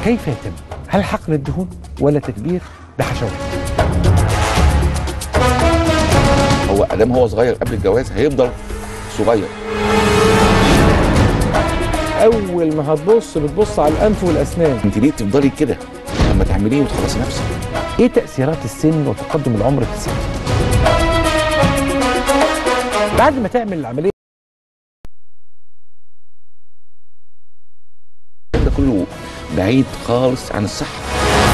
كيف يتم؟ هل حقن الدهون ولا تكبير بحشوات؟ هو ادام هو صغير قبل الجواز هيفضل صغير اول ما هتبص بتبص على الانف والاسنان انت ليه تفضلي كده لما تعمليه وتخلصي نفسك ايه تاثيرات السن وتقدم العمر في السن بعد ما تعمل العمليه ده كله بعيد خالص عن الصحه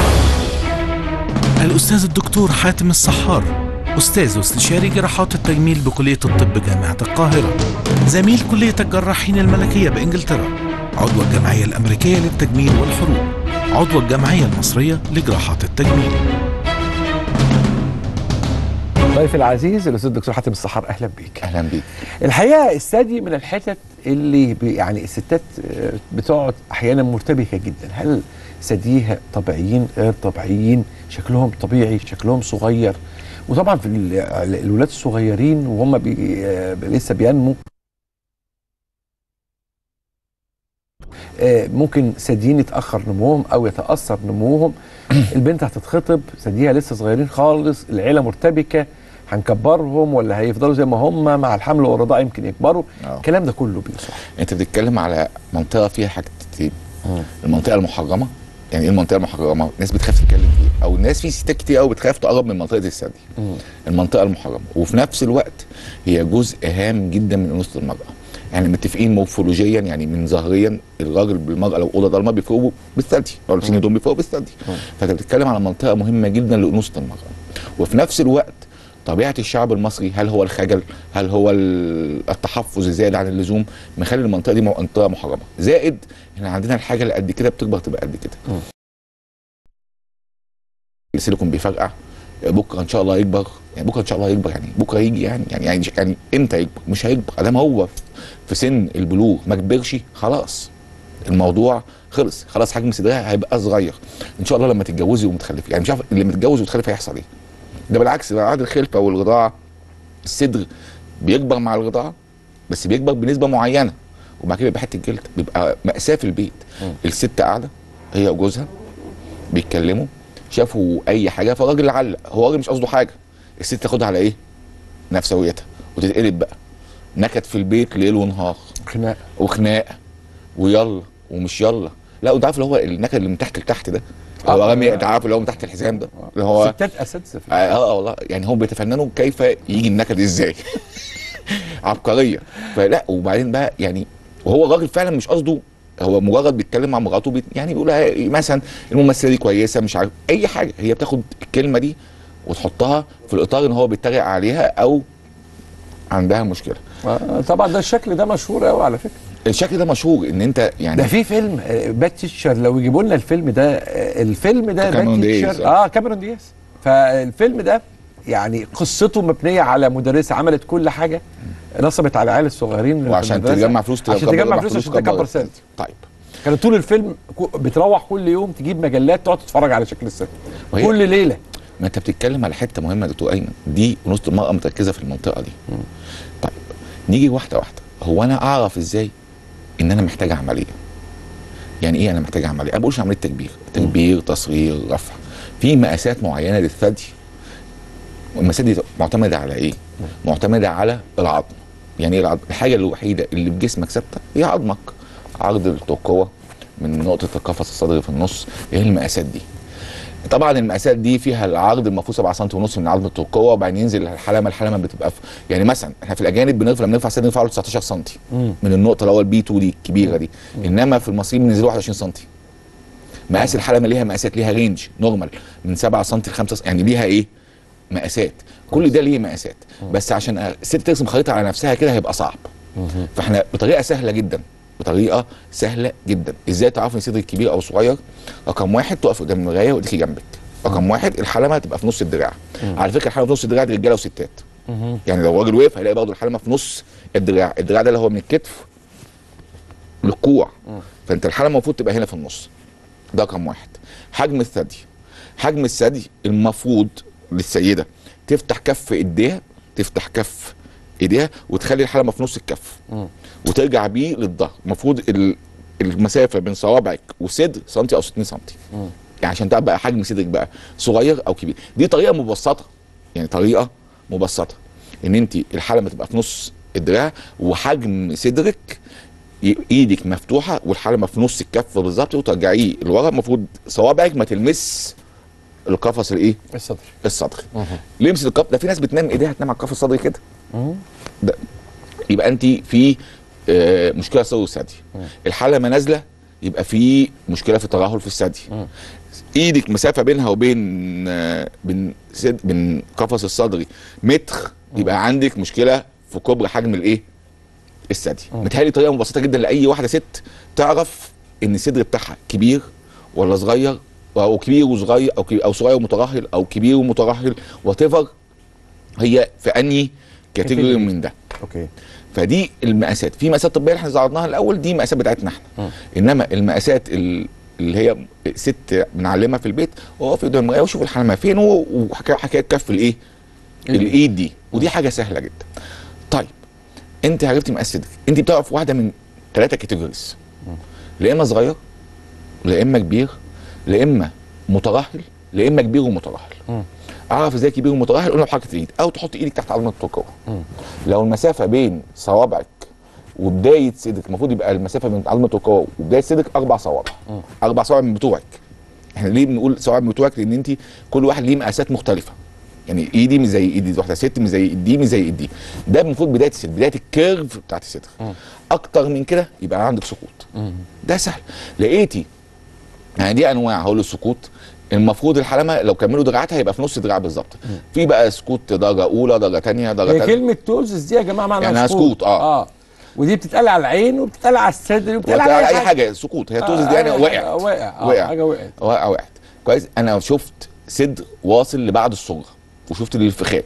الأستاذ الدكتور حاتم الصحار أستاذ واستشاري جراحات التجميل بكلية الطب جامعة القاهرة زميل كلية الجراحين الملكية بإنجلترا عضو الجمعية الأمريكية للتجميل والحروق عضو الجمعية المصرية لجراحات التجميل ضيف العزيز الاستاذ الدكتور حاتم الصحار اهلا بيك اهلا بيك الحقيقه الثدي من الحتت اللي بي يعني الستات آه، بتقعد احيانا مرتبكه جدا هل ثديها طبيعيين غير طبيعيين شكلهم طبيعي شكلهم صغير وطبعا في ال- الولاد الصغيرين وهم بي آه، لسه بينموا آه، ممكن ثديين يتاخر نموهم او يتاثر نموهم البنت هتتخطب ثديها لسه صغيرين خالص العيله مرتبكه هنكبرهم ولا هيفضلوا زي ما هم مع الحمل والرضاعه يمكن يكبروا آه. الكلام ده كله بيصح انت بتتكلم على منطقه فيها حاجتين المنطقه المحرمه يعني ايه المنطقه المحرمه الناس بتخاف تتكلم فيها او الناس في ستات كتير قوي بتخاف تقرب من منطقه الثدي المنطقه المحرمه وفي نفس الوقت هي جزء هام جدا من انوثه المراه يعني متفقين مورفولوجيا يعني من ظاهريا الراجل بالمراه لو اوضه ضلمه بيفرقوا بالثدي او لابسين هدوم بيفرقوا بالثدي فانت بتتكلم على منطقه مهمه جدا لانوثه المراه وفي نفس الوقت طبيعه الشعب المصري هل هو الخجل هل هو ال- التحفظ الزائد عن اللزوم مخلي المنطقه دي منطقه محرمه زائد احنا عندنا الحاجه اللي قد كده بتكبر تبقى قد كده السيليكون بيفرقع بكره ان شاء الله يكبر يعني بكره ان شاء الله يكبر يعني بكره يجي يعني يعني يعني, يعني امتى يكبر مش هيكبر ادام هو في سن البلوغ ما كبرش خلاص الموضوع خلص خلاص حجم صدرها هيبقى صغير ان شاء الله لما تتجوزي ومتخلفي يعني مش عارف اللي متجوز ومتخلف هيحصل ايه ده بالعكس بعد الخلفه والرضاعه الصدر بيكبر مع الرضاعه بس بيكبر بنسبه معينه وبعد كده بيبقى حته جلد بيبقى مأساة في البيت الست قاعده هي وجوزها بيتكلموا شافوا اي حاجه فالراجل علق هو الراجل مش قصده حاجه الست تاخدها على ايه نفسويتها وتتقلب بقى نكد في البيت ليل ونهار خناق وخناقه ويلا ومش يلا لا وانت عارف اللي هو النكد اللي من تحت لتحت ده آه. هو رامي انت عارف اللي هو من تحت الحزام ده اللي هو ستات اساتذه في اه آه، والله يعني هم بيتفننوا كيف يجي النكد ازاي عبقريه فلا وبعدين بقى يعني وهو الراجل فعلا مش قصده هو مجرد بيتكلم مع مراته بيت يعني بيقول لها مثلا الممثله دي كويسه مش عارف اي حاجه هي بتاخد الكلمه دي وتحطها في الاطار ان هو بيتريق عليها او عندها مشكله آه، طبعا ده الشكل ده مشهور قوي على فكره الشكل ده مشهور ان انت يعني ده في فيلم آه، باد تيتشر لو يجيبوا لنا الفيلم ده آه، الفيلم ده كاميرون باد دياز، تيتشر آه. اه كاميرون دياز فالفيلم ده يعني قصته مبنيه على مدرسه عملت كل حاجه نصبت على العيال الصغيرين في وعشان المدرسة تجمع فلوس عشان تكبر- تجمع فلوس عشان تكبر تكبر الست. سن طيب كانت طول الفيلم كو- بتروح كل يوم تجيب مجلات تقعد تتفرج على شكل الست وهي- كل ليله ما انت بتتكلم على حته مهمه يا دكتور ايمن دي انوثه المراه متركزه في المنطقه دي طيب نيجي واحده واحده هو انا اعرف ازاي ان انا محتاج عمليه يعني ايه انا محتاج عمليه انا ما بقولش عمليه تكبير تكبير تصغير رفع في مقاسات معينه للثدي المقاسات دي معتمده على ايه معتمده على العظم يعني ايه العظم الحاجه الوحيده اللي في جسمك ثابته هي عظمك عرض الترقوه من نقطه القفص الصدري في النص هي المقاسات دي طبعا المقاسات دي فيها العرض المفروض 7 سم ونص من عظمه الترقوه وبعدين ينزل الحلمه الحلمه بتبقى في يعني مثلا احنا في الاجانب بنرفع لما نرفع سن نرفعه ل 19 سم من النقطه اللي هو البي 2 دي الكبيره دي انما في المصريين بننزله 21 سم مقاس الحلمه ليها مقاسات ليها رينج نورمال من 7 سم ل 5 سم يعني ليها ايه مقاسات كل ده ليه مقاسات بس عشان الست ترسم خريطه على نفسها كده هيبقى صعب فاحنا بطريقه سهله جدا بطريقه سهله جدا ازاي تعرف ان صدرك كبير او صغير رقم واحد تقف قدام المرايه وايديكي جنبك رقم واحد الحلمه هتبقى في نص الدراع على فكره الحلمه في نص الدراع دي رجاله وستات يعني لو راجل وقف هيلاقي برضه الحلمه في نص الدراع الدراع ده اللي هو من الكتف للكوع فانت الحلمه المفروض تبقى هنا في النص ده رقم واحد حجم الثدي حجم الثدي المفروض للسيده تفتح كف ايديها تفتح كف ايديها وتخلي الحلمه في نص الكف وترجع بيه للظهر المفروض ال... المسافه بين صوابعك والصدر سنتي او 60 سنتي يعني عشان تبقى حجم صدرك بقى صغير او كبير دي طريقه مبسطه يعني طريقه مبسطه ان انت الحلمه تبقى في نص الدراع وحجم صدرك ي- ايدك مفتوحه والحلمه في نص الكف بالظبط وترجعيه لورا المفروض صوابعك ما تلمس القفص الايه الصدر الصدري لمس القفص ده في ناس بتنام ايديها تنام على القفص الصدري كده مم. ده يبقى انت في آه، مشكله صدر الثدي الحلمه نازله يبقى في مشكله في الترهل في الثدي ايدك مسافه بينها وبين آه، بين سد بين قفص الصدري متر يبقى عندك مشكله في كبر حجم الايه الثدي متهيألي طريقه مبسطه جدا لاي واحده ست تعرف ان الصدر بتاعها كبير ولا صغير او كبير وصغير او كبير او صغير ومترهل او كبير ومترهل وات هي في انهي كاتيجوري كاتيجوري. من ده اوكي فدي المقاسات في مقاسات طبيه اللي احنا عرضناها الاول دي مقاسات بتاعتنا احنا انما المقاسات ال- اللي هي ست بنعلمها في البيت هو في قدام المرايه وشوف الحلمه فين و- وحكايه حكايه كف الايه الايد دي ودي حاجه سهله جدا طيب انت عرفتي مقاس صدرك انت بتقف واحده من ثلاثه كاتيجوريز لا اما صغير لا اما كبير لا اما مترهل لا اما كبير ومترهل اعرف ازاي كبير ومترهل قلنا بحركه الايد او تحط ايدك تحت عظمه الترقوه لو المسافه بين صوابعك وبدايه صدرك المفروض يبقى المسافه بين عظمه الترقوه وبدايه صدرك اربع صوابع اربع صوابع من بتوعك احنا ليه بنقول صوابع من بتوعك لان انت كل واحد ليه مقاسات مختلفه يعني ايدي مش زي ايدي واحده ست مش زي دي مش زي دي ده المفروض بدايه الصدر بدايه الكيرف بتاعت الصدر اكتر من كده يبقى عندك سقوط ده سهل لقيتي يعني دي انواع هقول السقوط المفروض الحلمه لو كملوا دراعاتها هيبقى في نص دراع بالظبط في بقى سقوط درجه اولى درجه ثانيه درجه هي ثالثه كلمه توزس دي يا جماعه معناها يعني سقوط، آه. اه ودي بتتقال على العين وبتتقال على الصدر وبتتقال على اي حاجه سقوط هي توزس دي يعني آه، وقعت وقع آه، وقع حاجه وقعت وقع وقعت كويس انا شفت صدر واصل لبعد الصغر وشفت الانفخات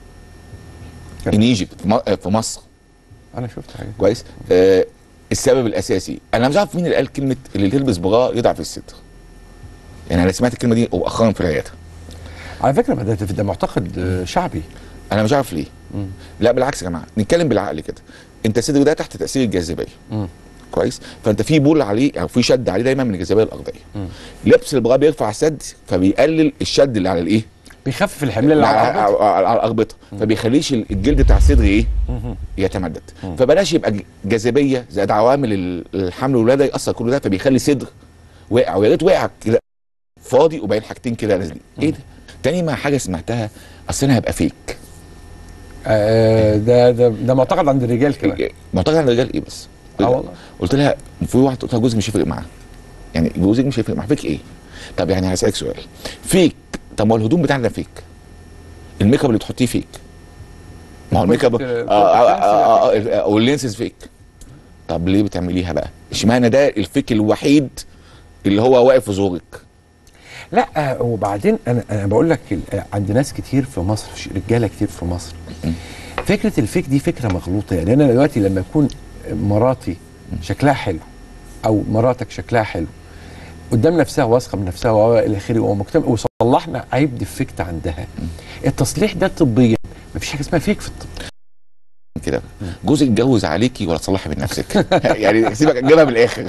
كم؟ ان ايجيبت في م- في مصر انا شفت حاجه كويس آه السبب الاساسي انا مش عارف مين اللي قال كلمه اللي تلبس بغاء يضعف الصدر يعني انا سمعت الكلمه دي مؤخرا في العياده على فكره ما ده ده معتقد آه، شعبي انا مش عارف ليه لا بالعكس يا جماعه نتكلم بالعقل كده انت الصدر ده تحت تاثير الجاذبيه كويس فانت في بول عليه او في شد عليه دايما من الجاذبيه الارضيه لبس البغاء بيرفع السد فبيقلل الشد اللي على الايه بيخفف الحمل اللي على على, العضلات. على, على الاربطه فبيخليش الجلد بتاع الصدر ايه يتمدد فبلاش يبقى ج- جاذبيه زائد عوامل ال- الحمل والولاده ياثر كل ده فبيخلي الصدر واقع ويا ريت واقع كده فاضي وباين حاجتين كده نازلين ايه ده تاني ما حاجه سمعتها اصل انا هبقى فيك آه، ده ده ده معتقد عند الرجال كمان معتقد عن الرجال ايه بس اه والله قلت لها في واحد قلت لها جوزي مش هيفرق معاه يعني جوزك مش هيفرق معاه فيك ايه طب يعني هسالك سؤال فيك طب ما هو الهدوم بتاعنا فيك الميك اب اللي بتحطيه فيك ما هو الميك اب كنت- آه، كنت آه، بتنسي آه، آه، آه، واللينسز فيك طب ليه بتعمليها بقى اشمعنى ده الفيك الوحيد اللي هو واقف في زورك لا آه، وبعدين انا انا بقول لك ال- آه، عند ناس كتير في مصر ش- رجاله كتير في مصر فكره الفيك دي فكره مغلوطه يعني انا دلوقتي لما يكون مراتي شكلها حلو او مراتك شكلها حلو قدام نفسها واثقه من نفسها والى اخره ومجتمع وصلحنا عيب ديفكت عندها التصليح ده طبيا مفيش حاجه اسمها فيك في الطب كده جوزك اتجوز عليكي ولا تصلحي من نفسك يعني سيبك اجيبها من الاخر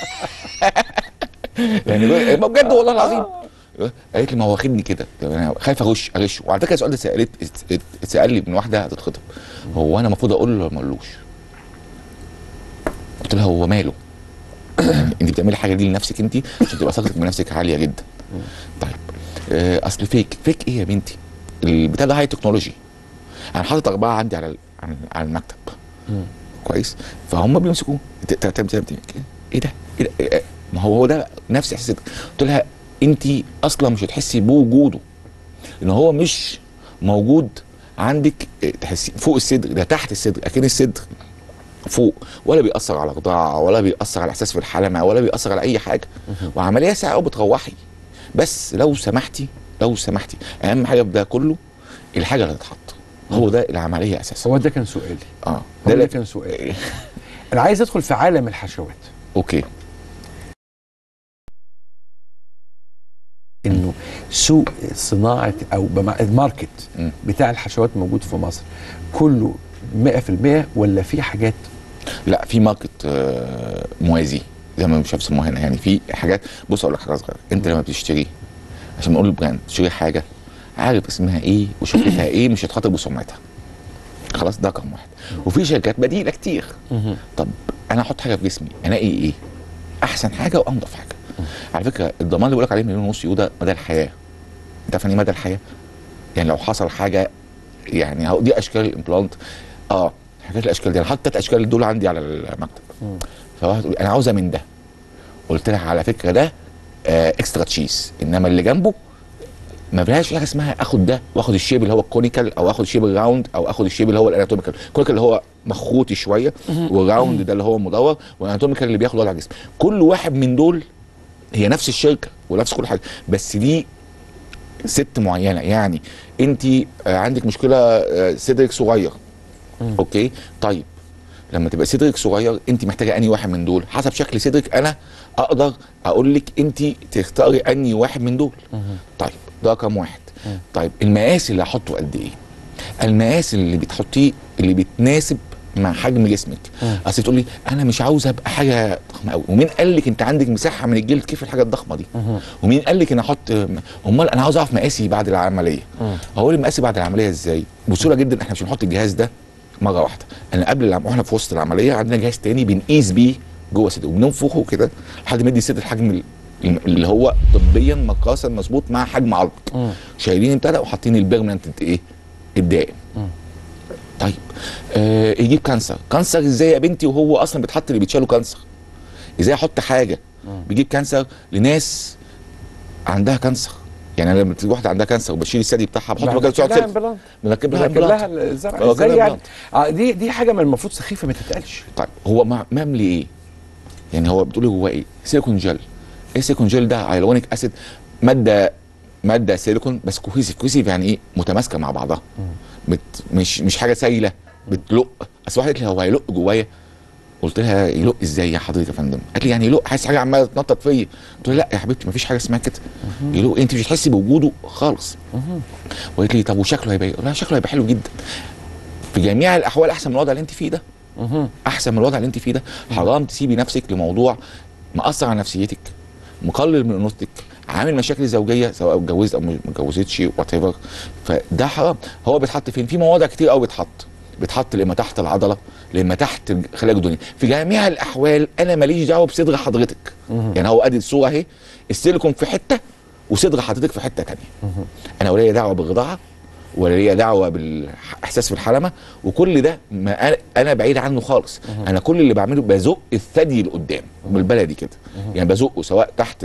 يعني جوز- ما بجد والله العظيم قالت لي ما هو واخدني كده طب انا خايف اغش اغش وعلى فكره السؤال ده سالت ات- اتسال لي من واحده هتتخطب هو انا المفروض اقول له ولا ما اقولوش قلت لها هو ماله انت بتعملي الحاجه دي لنفسك انت عشان تبقى ثقتك بنفسك عاليه جدا طيب آه، اصل فيك فيك ايه يا بنتي البتاع ده هاي تكنولوجي انا حاطط اربعه عندي على ال- على على المكتب كويس فهم بيمسكوه ت- ت- ت- ت- ايه ده؟ ايه ده؟ إيه- ما هو هو ده نفس احساسك قلت لها انت اصلا مش هتحسي بوجوده ان هو مش موجود عندك إيه، تحسي فوق الصدر ده تحت الصدر اكن الصدر فوق ولا بيأثر على الرضاعة ولا بيأثر على احساس في الحلمة ولا بيأثر على اي حاجة وعملية ساعة وبتروحي بس لو سمحتي لو سمحتي اهم حاجة في ده كله الحاجة اللي هتتحط هو ده العملية اساسا هو ده كان سؤالي اه هو ده ده اللي- كان سؤالي انا عايز ادخل في عالم الحشوات اوكي انه سوق صناعه او بمع- الماركت مم. بتاع الحشوات موجود في مصر كله 100% ولا في حاجات لا في ماركت آه، موازي زي ما مش بيسموها هنا يعني في حاجات بص اقول لك حاجه صغيره انت لما بتشتري عشان نقول البراند تشتري حاجه عارف اسمها ايه وشركتها ايه مش هتخاطر بسمعتها خلاص ده رقم واحد وفي شركات بديله كتير طب انا احط حاجه في جسمي انقي ايه احسن حاجه وانضف حاجه على فكره الضمان اللي بقول لك عليه مليون ونص يورو ده مدى الحياه انت عارف يعني ايه مدى الحياه يعني لو حصل حاجه يعني اهو دي اشكال الامبلانت اه حكايه الاشكال دي انا حاطط تلات اشكال دول عندي على المكتب فواحد يقول انا عاوزه من ده قلت لها على فكره ده آه اكسترا تشيز انما اللي جنبه ما فيهاش حاجه اسمها اخد ده واخد الشيب اللي هو الكونيكال او اخد الشيب الراوند او اخد الشيب اللي هو الاناتوميكال الكونيكال اللي هو مخروطي شويه والراوند ده اللي هو مدور والاناتوميكال اللي بياخد وضع الجسم كل واحد من دول هي نفس الشركه ونفس كل حاجه بس دي ست معينه يعني انت عندك مشكله آه، صدرك صغير اوكي طيب لما تبقى صدرك صغير انت محتاجه انهي واحد من دول حسب شكل صدرك انا اقدر اقول لك انت تختاري انهي واحد من دول طيب ده رقم واحد طيب المقاس اللي هحطه قد ايه المقاس اللي بتحطيه اللي بيتناسب مع حجم جسمك اصل تقول لي انا مش عاوز ابقى حاجه ضخمه قوي ومين قال لك انت عندك مساحه من الجلد كيف الحاجه الضخمه دي ومين قال لك ان احط امال انا عاوز اعرف مقاسي بعد العمليه اقول مقاسي بعد العمليه ازاي بسهوله جدا احنا مش بنحط الجهاز ده مره واحده انا قبل العم... واحنا في وسط العمليه عندنا جهاز تاني بنقيس بيه جوه صدره وبننفخه كده لحد ما يدي الصدر الحجم ال- اللي هو طبيا مقاسا مظبوط مع حجم عظمك شايلين ابتدى وحاطين البيرمننت ايه الدائم طيب آه يجيب كانسر كانسر ازاي يا بنتي وهو اصلا بيتحط اللي بيتشالوا كانسر ازاي احط حاجه بيجيب كانسر لناس عندها كانسر يعني انا لما تيجي واحده عندها كانسر وبشيل الثدي بتاعها بحط مكان سعاد لها سلك امبلانت بنركب لها لكن لها امبلانت الزرع اه ازاي كده يعني امبلانت. آه دي دي حاجه من المفروض سخيفه ما تتقالش طيب هو مع- مملي ايه؟ يعني هو بتقولي جواه ايه؟ سيليكون جل ايه سيليكون جل ده هيلونيك اسيد ماده ماده سيليكون بس كوهيسيف كوهيسيف يعني ايه متماسكه مع بعضها بت مش مش حاجه سايله بتلق اصل واحده قالت لي هو هيلق جوايا قلت لها يلق ازاي يا حضرتك يا فندم؟ قالت لي يعني يلق حاسس حاجه عماله تنطط فيا قلت لها لا يا حبيبتي مفيش حاجه اسمها كده يلق انت مش هتحسي بوجوده خالص وقالت لي طب وشكله هيبقى ايه؟ قلت لها شكله هيبقى حلو جدا في جميع الاحوال احسن من الوضع اللي انت فيه ده احسن من الوضع اللي انت فيه ده حرام تسيبي نفسك لموضوع مأثر على نفسيتك مقلل من انوثتك عامل مشاكل زوجيه سواء اتجوزت او ما اتجوزتش وات ايفر فده حرام هو بيتحط فين في مواضع كتير قوي بيتحط بيتحط لما تحت العضله لما تحت خلايا الدنيا في جميع الاحوال انا ماليش دعوه بصدر حضرتك يعني هو ادي الصوره اهي السيليكون في حته وصدر حضرتك في حته تانية انا ولا ليا دعوه بالغضاعه ولا ليا دعوه بالاحساس في الحلمه وكل ده ما أنا- انا بعيد عنه خالص انا كل اللي بعمله بزق الثدي لقدام بالبلدي كده يعني بزقه سواء تحت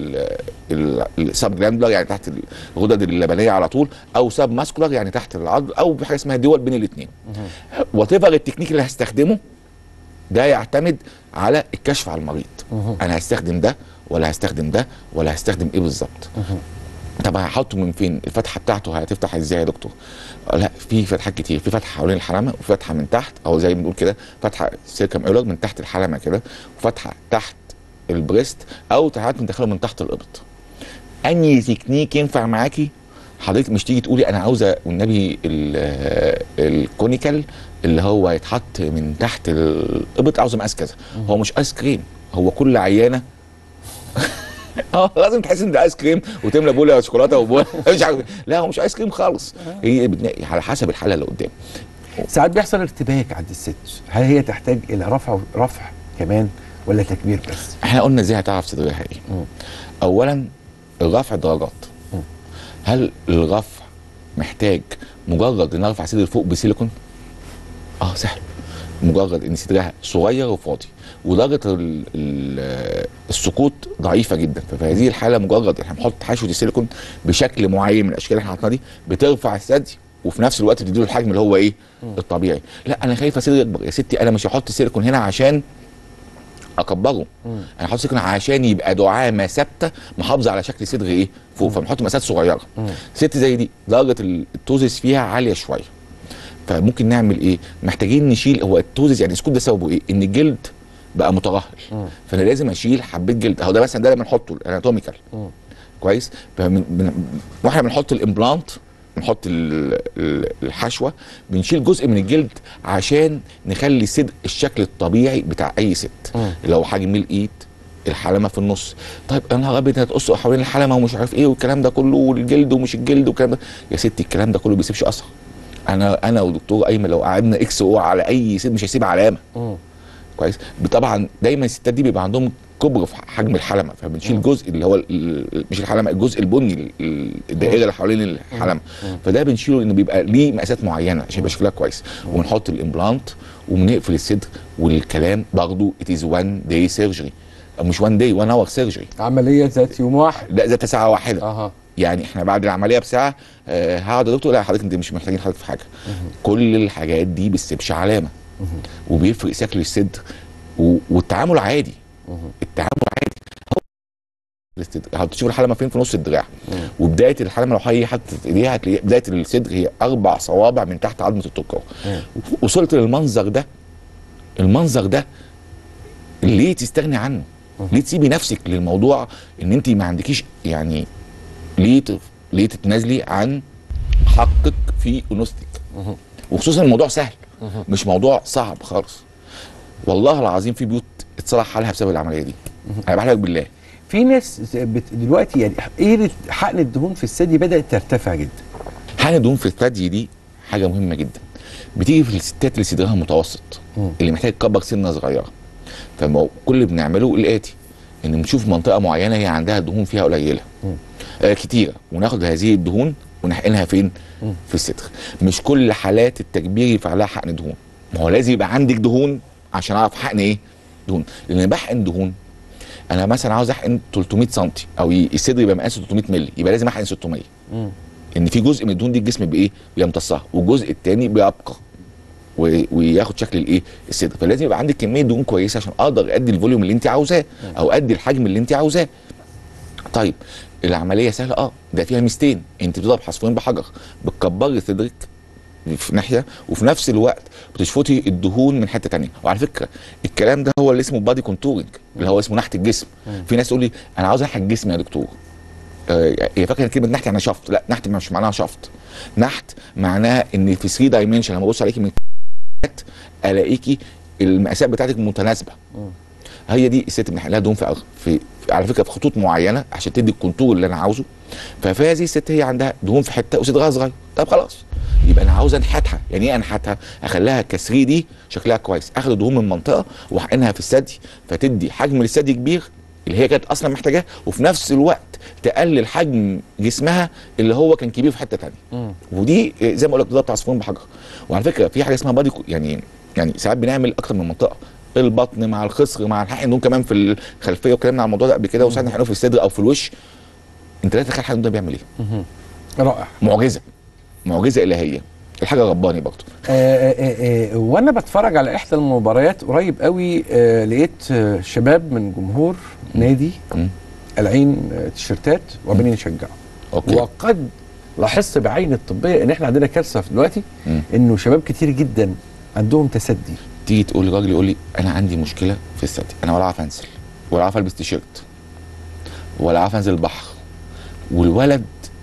السب جلاندولار يعني تحت الغدد اللبنيه على طول او سب ماسكولار يعني تحت العضل او بحاجه اسمها دول بين الاثنين وات ايفر التكنيك اللي هستخدمه ده يعتمد على الكشف على المريض انا هستخدم ده ولا هستخدم ده ولا هستخدم ايه بالظبط طب هحطه من فين الفتحه بتاعته هتفتح ازاي يا دكتور لا في فتحات كتير في فتحه حوالين الحلمه وفي فتحه من تحت او زي ما بنقول كده فتحه سيركم ايولوج من تحت الحلمه كده وفتحه تحت البريست او ساعات بندخله من تحت الابط انهي تكنيك ينفع معاكي حضرتك مش تيجي تقولي انا عاوزه والنبي ال- الكونيكال اللي هو يتحط من تحت الابط عاوزه مقاس كذا هو مش ايس كريم هو كل عيانه اه لازم تحس ان ده ايس كريم وتملى بوله شوكولاته وبوله مش عارف لا هو مش ايس كريم خالص هي بتنقي على حسب الحاله اللي قدام ساعات بيحصل ارتباك عند الست هل هي تحتاج الى رفع رفع كمان ولا تكبير بس احنا قلنا ازاي هتعرف صدرها ايه مم. اولا الرفع درجات هل الرفع محتاج مجرد ان ارفع صدري فوق بسيليكون اه سهل مجرد ان صدرها صغير وفاضي ودرجه ال- ال- السقوط ضعيفه جدا ففي هذه الحاله مجرد احنا بنحط حشوه السيليكون بشكل معين من الاشكال اللي احنا حاطينها دي بترفع الثدي وفي نفس الوقت بتديله الحجم اللي هو ايه الطبيعي لا انا خايفه صدري يكبر يا ستي انا مش هحط السيليكون هنا عشان اكبره انا هحط سيليكون عشان يبقى دعامه ثابته محافظه على شكل صدري ايه فوق فبنحط مقاسات صغيره ست زي دي درجه التوزس فيها عاليه شويه فممكن نعمل ايه محتاجين نشيل هو التوزس يعني السكوت ده سببه ايه ان الجلد بقى مترهل فانا لازم اشيل حبه جلد اهو ده مثلا ده لما نحطه الاناتوميكال كويس فمن- بن- واحنا بنحط الامبلانت بنحط ال- ال- الحشوه بنشيل جزء من الجلد عشان نخلي صدق الشكل الطبيعي بتاع اي ست مم. اللي هو حجم الايد الحلمه في النص طيب يا نهار ابيض هتقصوا حوالين الحلمه ومش عارف ايه والكلام ده كله والجلد ومش الجلد والكلام ده يا ستي الكلام ده كله ما بيسيبش اثر انا انا ودكتور ايمن لو قعدنا اكس او على اي سيد مش هيسيب علامه مم. كويس طبعا دايما الستات دي بيبقى عندهم كبر في حجم الحلمه فبنشيل الجزء اللي هو ال- ال- مش الحلمه الجزء البني ال- ال- الدائره اللي حوالين الحلمه فده بنشيله انه بيبقى ليه مقاسات معينه عشان يبقى شكلها كويس وبنحط الامبلانت وبنقفل الصدر والكلام برضه ات از وان داي سيرجري مش وان داي وان اور سيرجري عمليه ذات يوم واحد لا ذات ساعه واحده اها يعني احنا بعد العمليه بساعه آه هقعد يا دكتور لا حضرتك انت مش محتاجين حضرتك في حاجه كل الحاجات دي بتسيبش علامه وبيفرق شكل الصدر و- والتعامل عادي التعامل عادي الصدر هتشوف الحلمه فين في نص الدراع وبدايه الحلمه لو هي حطت ايديها هتلاقي بدايه الصدر هي اربع صوابع من تحت عظمه الترقوه وصلت للمنظر ده المنظر ده ليه تستغني عنه؟ ليه تسيبي نفسك للموضوع ان انت ما عندكيش يعني ليه ت- ليه تتنازلي عن حقك في انوثتك وخصوصا الموضوع سهل مش موضوع صعب خالص والله العظيم في بيوت اتصلح حالها بسبب العمليه دي انا بحلف بالله في ناس بت... دلوقتي يعني ايه حقن الدهون في الثدي بدات ترتفع جدا حقن الدهون في الثدي دي حاجه مهمه جدا بتيجي في الستات اللي صدرها متوسط مم. اللي محتاج تكبر سنه صغيره فكل اللي بنعمله الاتي ان بنشوف منطقه معينه هي عندها دهون فيها قليله آه كتيره وناخد هذه الدهون ونحقنها فين مم. في الصدر مش كل حالات التكبير ينفع لها حقن دهون ما هو لازم يبقى عندك دهون عشان اعرف حقن ايه دهون لان بحقن دهون انا مثلا عاوز احقن 300 سم او ي- الصدر يبقى مقاسه 300 مللي يبقى لازم احقن 600 مم. ان في جزء من الدهون دي الجسم بايه بيمتصها والجزء الثاني بيبقى و- وياخد شكل الايه الصدر فلازم يبقى عندك كميه دهون كويسه عشان اقدر ادي الفوليوم اللي انت عاوزاه او ادي الحجم اللي انت عاوزاه طيب العمليه سهله اه ده فيها ميزتين انت بتضرب حصفين بحجر بتكبري صدرك في ناحيه وفي نفس الوقت بتشفطي الدهون من حته تانية وعلى فكره الكلام ده هو اللي اسمه بادي كونتورنج اللي هو اسمه نحت الجسم في ناس تقول لي انا عاوز انحت جسمي يا دكتور آه، هي فاكره ان كلمه نحت يعني شفط لا نحت مش معناها شفط نحت معناها ان في 3 دايمنشن لما ابص عليكي من تحت الاقيكي المقاسات بتاعتك متناسبه هي دي الست بنحقن لها دهون في, في, في على فكره في خطوط معينه عشان تدي الكونتور اللي انا عاوزه ففي هذه الست هي عندها دهون في حته وصدرها صغير طب خلاص يبقى انا عاوز انحتها يعني ايه انحتها اخليها ك 3 دي شكلها كويس اخد الدهون من منطقه واحقنها في الثدي فتدي حجم للثدي كبير اللي هي كانت اصلا محتاجاه وفي نفس الوقت تقلل حجم جسمها اللي هو كان كبير في حته تانية مم. ودي آه، زي ما بقول لك بالظبط عصفورين بحجر وعلى فكره في حاجه اسمها بادي كو- يعني يعني ساعات بنعمل اكتر من منطقه البطن مع الخصر مع الحقن دول كمان في الخلفيه واتكلمنا عن الموضوع ده قبل كده وساعات نحقنه في الصدر او في الوش انت لا تتخيل الحقن ده بيعمل ايه رائع معجزه معجزه الهيه الحاجه رباني برضه آه، آه، آه، وانا بتفرج على احدى المباريات قريب قوي آه، لقيت آه، شباب من جمهور نادي مم. قالعين آه، تيشيرتات وعمالين يشجعوا اوكي وقد لاحظت بعين الطبيه ان احنا عندنا كارثه في دلوقتي مم. انه شباب كتير جدا عندهم تسدي تيجي تقول لراجل يقول لي انا عندي مشكله في الثدي انا ولا عارف انزل ولا عارف البس تيشيرت ولا عارف انزل البحر والولد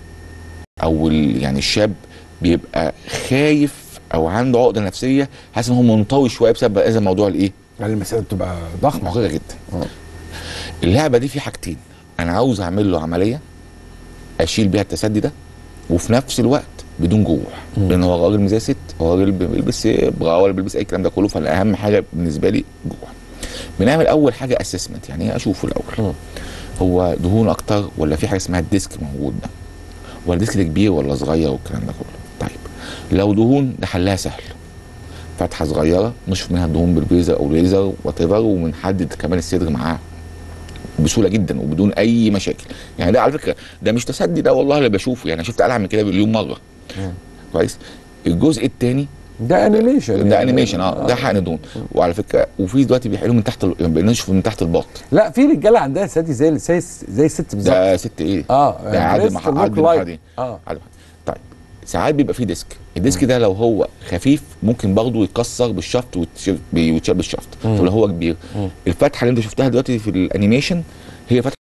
او ال- يعني الشاب بيبقى خايف او عنده عقده نفسيه حاسس ان هو منطوي شويه بسبب هذا الموضوع الايه يعني المساله بتبقى ضخمه معقده جدا آه. اللعبه دي في حاجتين انا عاوز اعمل له عمليه اشيل بيها التسدي ده وفي نفس الوقت بدون جروح مم. لان هو راجل مزي ست هو راجل بيلبس بغا ولا بيلبس اي الكلام ده كله فالاهم حاجه بالنسبه لي جروح بنعمل اول حاجه اسسمنت يعني ايه اشوفه الاول مم. هو دهون اكتر ولا في حاجه اسمها الديسك موجود ده ولا الديسك ده كبير ولا صغير والكلام ده كله طيب لو دهون ده حلها سهل فتحه صغيره نشوف منها الدهون بالبيزر او ليزر وات وبنحدد كمان الصدر معاه بسهوله جدا وبدون اي مشاكل يعني ده على فكره ده مش تسدي ده والله اللي بشوفه يعني شفت قلعه من كده مليون مره مم. كويس الجزء الثاني ده انيميشن ده انيميشن اه ده حقن دهون وعلى فكره وفي دلوقتي بيحقنوا من تحت ال- بنشوف من تحت الباط لا في رجاله عندها ثدي زي زي زي الست بالظبط ده ست ايه اه ده عادل dressed مح- look عادل like. محمدي. اه عادل محمدي. طيب ساعات بيبقى فيه ديسك الديسك ده لو هو خفيف ممكن برضه يتكسر بالشفط ويتشال بي- ويتشال بالشفط مم. طب لو هو كبير مم. الفتحه اللي انت شفتها دلوقتي في الانيميشن هي فتحه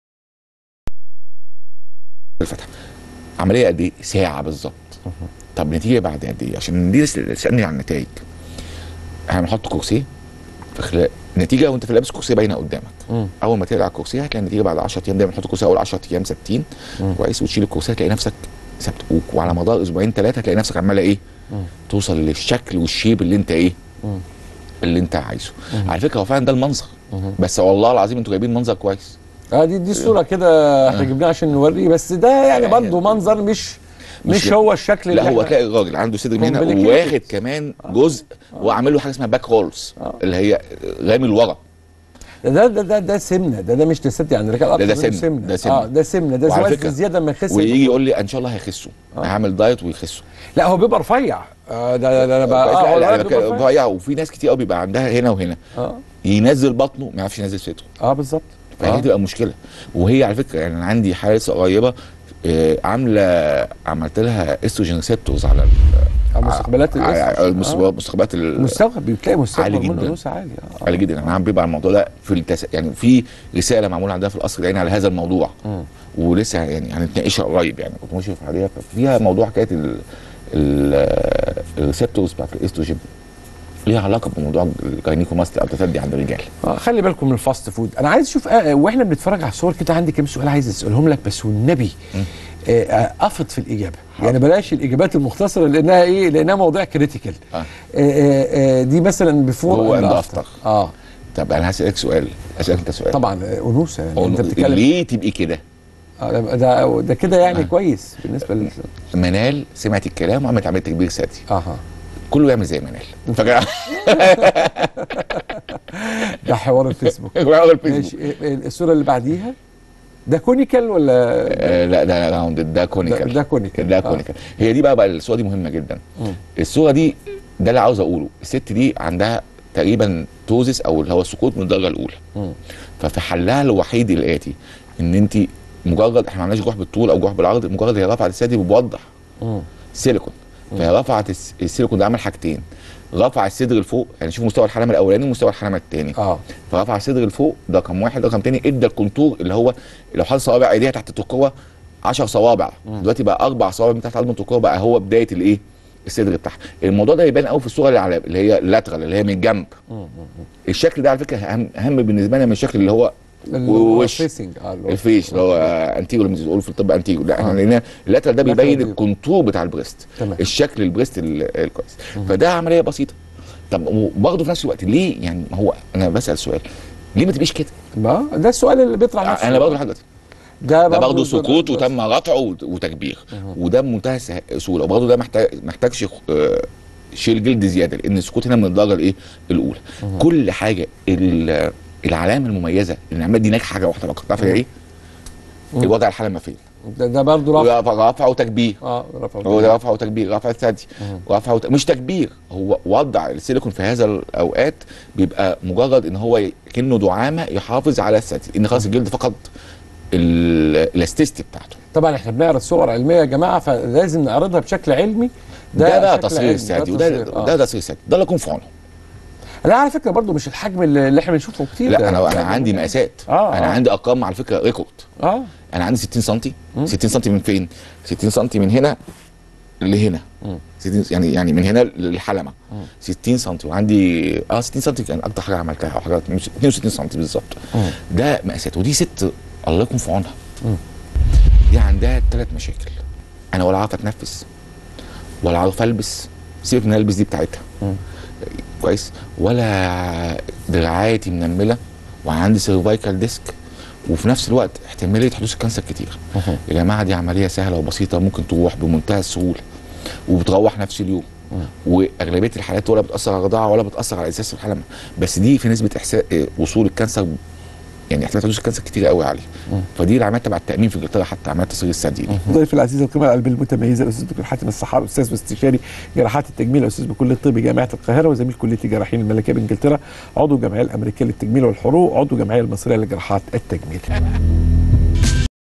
الفتحه عمليه قد ايه ساعه بالظبط طب نتيجه بعد قد ايه عشان دي لسه تسالني عن النتائج هنحط كرسي في خلال النتيجه وانت في لابس كرسي باينه قدامك مم. اول ما تقلع الكرسي هتلاقي النتيجه بعد 10 ايام دايما تحط الكرسي اول 10 ايام ثابتين مم. كويس وتشيل الكرسي هتلاقي نفسك ثابت و- وعلى مدار اسبوعين ثلاثه هتلاقي نفسك عماله ايه مم. توصل للشكل والشيب اللي انت ايه مم. اللي انت عايزه مم. على فكره هو فعلا ده المنظر مم. بس والله العظيم انتوا جايبين منظر كويس اه دي دي الصوره كده احنا جبناها عشان نوريه بس ده يعني يعني برضه منظر مش مش مش- هو الشكل لا اللي هو إحنا- تلاقي الراجل عنده صدر من هنا Complicated. وواخد كمان جزء وعامل له حاجه اسمها باك رولز آه. اللي هي رامي لورا ده ده ده ده سمنه ده ده مش تسد يعني رجال ده- ده أكتر منه سمنة، ده سمنة. اه ده سمنه ده وعلى زواج فكرة، زياده ما يخس ويجي يقول لي ان شاء الله هيخسوا آه. هعمل دايت ويخسوا لا هو بيبقى رفيع آه ده ده ده بقى كويس؟ اه لا هو لا الولد بيبقى بك- رفيع. رفيع وفي ناس كتير قوي بيبقى عندها هنا وهنا اه ينزل بطنه ما يعرفش ينزل صدره اه بالظبط فهي آه. تبقى مشكله وهي على فكره يعني انا عندي حاله لسه قريبه آه، عامله عملت لها استروجين ريسبتورز على ال- آه، مستقبلات ع- ع- الأستروجين. المس- آه. مستقبلات ال- مستوعب بتلاقي مستوى عالي هرمون جدا. الانوثه عالي اه عالي جدا انا عم بيبقى الموضوع ده في التس... يعني في رساله معموله عندنا في القصر العيني على هذا الموضوع مم. ولسه يعني هنتناقشها قريب يعني كنت مشرف عليها فيها موضوع حكايه ال ال- الريسبتورز بتاعت الاستروجين ليها علاقه بموضوع الجاينيكوماستي او التثدي عند الرجال آه، خلي بالكم من الفاست فود انا عايز اشوف آه واحنا بنتفرج على الصور كده عندي كام سؤال عايز اسالهم لك بس والنبي آه آه، افض في الاجابه يعني بلاش الاجابات المختصره لانها ايه لانها مواضيع كريتيكال آه. آه آه آه دي مثلا بيفور هو and and after. after. اه طب انا هسالك سؤال اسالك انت سؤال طبعا آه، انوثه يعني هو انت بتتكلم ليه تبقي كده؟ آه ده- ده ده كده يعني آه. كويس بالنسبه لل منال سمعت الكلام وعملت عمليه تكبير ثدي اها كله يعمل زي منال فاكر ده حوار الفيسبوك على الفيسبوك ماشي إيه- إيه الصوره اللي بعديها ده كونيكال ولا آه، لا ده راوند ده ده, كونيكال ده كونيكال ده آه. كونيكال هي دي بقى بقى الصوره دي مهمه جدا مم. الصوره دي ده اللي عاوز اقوله الست دي عندها تقريبا توزس او اللي هو السقوط من الدرجه الاولى مم. ففي حلها الوحيد الاتي ان انت مجرد احنا ما عملناش جروح بالطول او جروح بالعرض مجرد هي رفعت الثدي بوضح مم. سيليكون فهي رفعت الس- السيليكون ده عمل حاجتين رفع الصدر لفوق يعني شوف مستوى الحلمه الاولاني ومستوى الحلمه الثاني اه فرفع الصدر لفوق ده رقم واحد رقم تاني ادى الكونتور اللي هو لو حاطط صوابع ايديها تحت التركوه 10 صوابع دلوقتي بقى اربع صوابع من تحت عظم التركوه بقى هو بدايه الايه الصدر بتاعها الموضوع ده يبان قوي في الصوره اللي على اللي هي اللاترال اللي هي من الجنب الشكل ده على فكره اهم اهم بالنسبه لنا من الشكل اللي هو وش الفيسنج اه اللي هو- الفيش اللي هو انتيجو اللي بيقولوا في الطب انتيجو لا احنا آه. لقينا اللاترال ده lateral بيبين view. الكونتور بتاع البريست تمام. الشكل البريست ال- الكويس فده عمليه بسيطه طب وبرضه في نفس الوقت ليه يعني هو انا بسال سؤال ليه ما تبقيش كده؟ ما ده السؤال اللي بيطرح نفسه انا برضه لحد دلوقتي ده ده برضه برضه سقوط وتم رفعه وت- وتكبير وده بمنتهى السه- السهوله وبرضه ده محتاج محتاجش آه، شيل جلد زياده لان السقوط هنا من الدرجه الايه؟ الاولى كل حاجه ال- العلامه المميزه ان العمليه دي ناجحه حاجه واحده فقط عارف هي ايه؟ الوضع الحلمه فين؟ ده, ده برضه رفع رفع رفع وتكبير اه رفع هو ده رفع وتكبير رفع الثدي رفع وت... مش تكبير هو وضع السيليكون في هذا الاوقات بيبقى مجرد ان هو ي- كانه دعامه يحافظ على الثدي ان خلاص الجلد فقد ال- الاستيستي بتاعته طبعا احنا بنعرض صور علميه يا جماعه فلازم نعرضها بشكل علمي ده بقى شكل تصوير علمي، الثدي وده تصوير، آه. ده تصوير الثدي ده اللي يكون في عونه لا على فكره برضه مش الحجم اللي اللي احنا بنشوفه كتير لا ده- انا ده- انا عندي مقاسات آه، انا آه. عندي ارقام على فكره ريكورد اه انا عندي 60 سم 60 سم من فين 60 سم من هنا لهنا مم. 60 يعني يعني من هنا للحلمه 60 سم وعندي اه 60 سم كان اكتر حاجه عملتها او حاجه 62 سم بالظبط مم. ده مقاسات ودي ست الله يكون في عونها مم. دي عندها ثلاث مشاكل انا ولا عارف اتنفس ولا عارف البس سيبك من البس دي بتاعتها مم. كويس ولا دراعاتي منمله وعندي سيرفايكال ديسك وفي نفس الوقت احتماليه حدوث الكانسر كتير مهم. يا جماعه دي عمليه سهله وبسيطه ممكن تروح بمنتهى السهوله وبتروح نفس اليوم واغلبيه الحالات ولا بتاثر على الرضاعه ولا بتاثر على اساس الحلمه بس دي في نسبه احساس وصول الكانسر يعني احتمال حدوث الكانسر كتير قوي عليه فدي العمليات تبع التامين في انجلترا حتى عمليات تصغير الثدي دي ضيف العزيز القيمه القلبيه المتميزه الاستاذ دكتور حاتم الصحار استاذ واستشاري جراحات التجميل استاذ بكليه الطب جامعه القاهره وزميل كليه الجراحين الملكيه بانجلترا عضو الجمعيه الامريكيه للتجميل والحروق عضو الجمعيه المصريه لجراحات التجميل